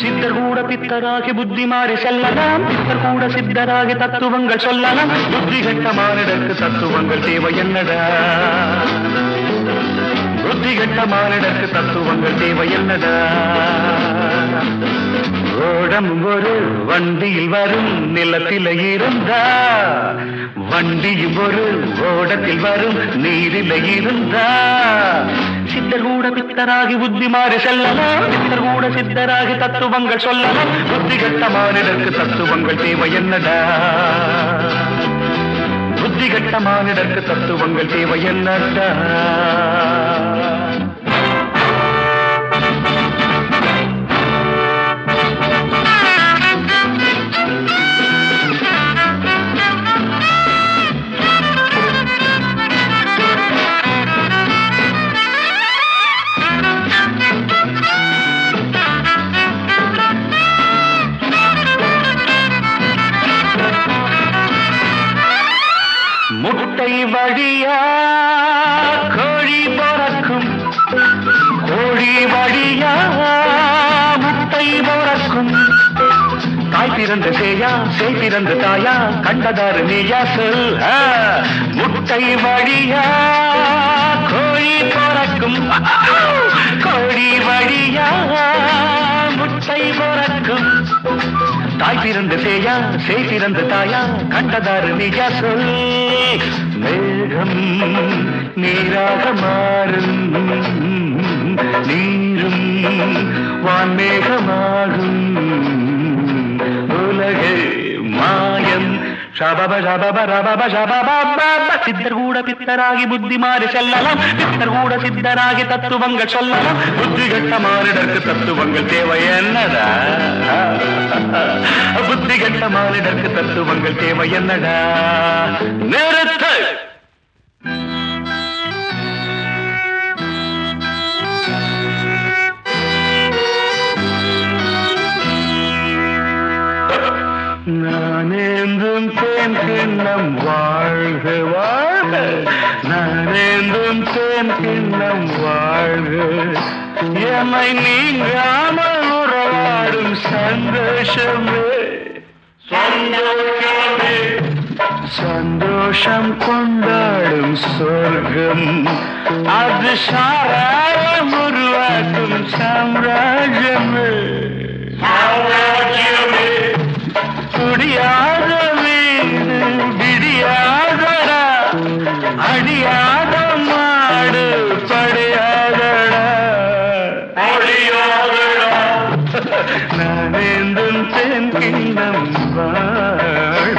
சித்தர் கூட பித்தராகி புத்தி மாறி செல்லலாம் பித்தர் கூட சித்தராகி தத்துவங்கள் சொல்லலாம் புத்தி கெட்ட மானிடற்கு தத்துவங்கள் தேவை என்னடா புத்தி கெட்ட மானிடற்கு தத்துவங்கள் தேவை என்னடா ஓடம் ஒரு வண்டியில் வரும் நிலத்தில இருந்தா வண்டியும் ஒரு ஓடத்தில் வரும் நீரில இருந்தா சித்தர் கூட பித்தராகி புத்தி மாறி செல்லலாம் சித்தர் கூட சித்தராகி தத்துவங்கள் சொல்லலாம் புத்தி கெட்ட மானிடருக்கு தத்துவங்கள் தேவை என்னடா புத்தி கெட்ட மானிடருக்கு தத்துவங்கள் தேவை என்னடா முட்டை வழியா கோழி பிறக்கும் கோழி வழியா முட்டை பிறக்கும் தாய் பிறந்த சேயா சேய் பிறந்த தாயா கண்டதாரு நீயா சொல் ஆ, முட்டை வழியா கோழி பிறக்கும் கோழி வழியா முட்டை பிறக்கும் தாய் பிறந்த சேயா சேய் பிறந்த தாயா கண்டதாரு நிஜா சொல் மேகம் நீராக மாறும் நீரும் வான்மேகமாகும் உலகு மாயம் ஷபப ஷபப ரபப ஷபப பப. சித்தர் கூட பித்தராகி புத்தி மாறி செல்லலாம் பித்தர் கூட சித்தராகி தத்துவங்கள் சொல்லலாம் புத்தி கட்ட மாறிடற்கு தத்துவங்கள் தேவை என்னடா புத்தி கட்ட மாறிடற்கு தத்துவங்கள் தேவை என்னடா நிறுத்து நானேந்தும் தேன் கிண்ணம் வாழ்க வாழ்க நானேந்தும் தேன் கிண்ணம் வாழ்க என்னை நீங்காமல் உறவாடும் சந்தோஷமே சந்தோஷமே சந்தோஷம் கொண்டாடும் சொர்க்கம் அது சாராயம் உருவாக்கும் சாம்ராஜ்யமே சாம்ராஜ்யமே குடியாத வீடு விடியாதடா அடியாத மாடு படையாதடா அடியாதடா நான் எந்தும் தென் கிண்ணம் வாழ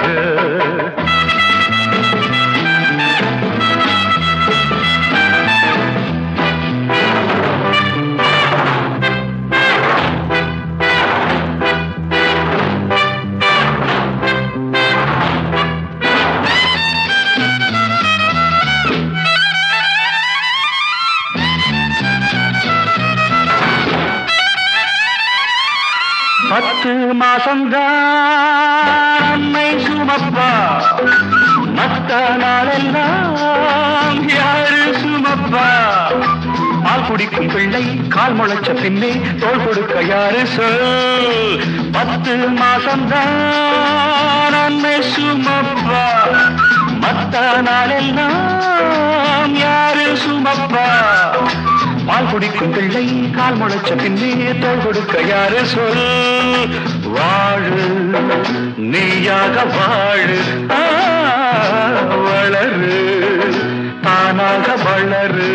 பத்து மாசம்தான் அன்னை சுமப்பா மத்த நாளெல்லாம் யாரு சுமப்பா பால் குடிக்கும் பிள்ளை கால் முளைச்ச பின்னே தோள் கொடுக்க யாரு சொல் பத்து மாசம்தான் அன்னை சுமப்பா மத்த நாளெல்லாம் யாரு சுமப்பா பால் குடிக்கும் பிள்ளை கால் முளைச்ச பின்னே தோள் கொடுக்க யாரு சொல் வாழு நீயாக வாழு ஆ, வளரு தானாக வளரு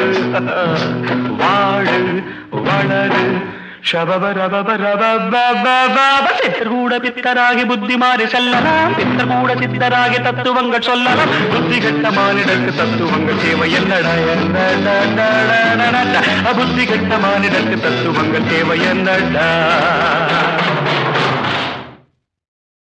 வாழு வளரு ஷபப ரபப ரபபபபப. சித்தர் கூட பித்தராகி புத்தி மாறி செல்லலாம் பித்தர் கூட சித்தராகி தத்துவங்கள் சொல்லலாம் புத்தி கெட்ட மானிடற்கு தத்துவங்கள் தேவை என்னடா என்னடா புத்தி கெட்ட மானிடற்கு தத்துவங்கள் தேவை என்னடா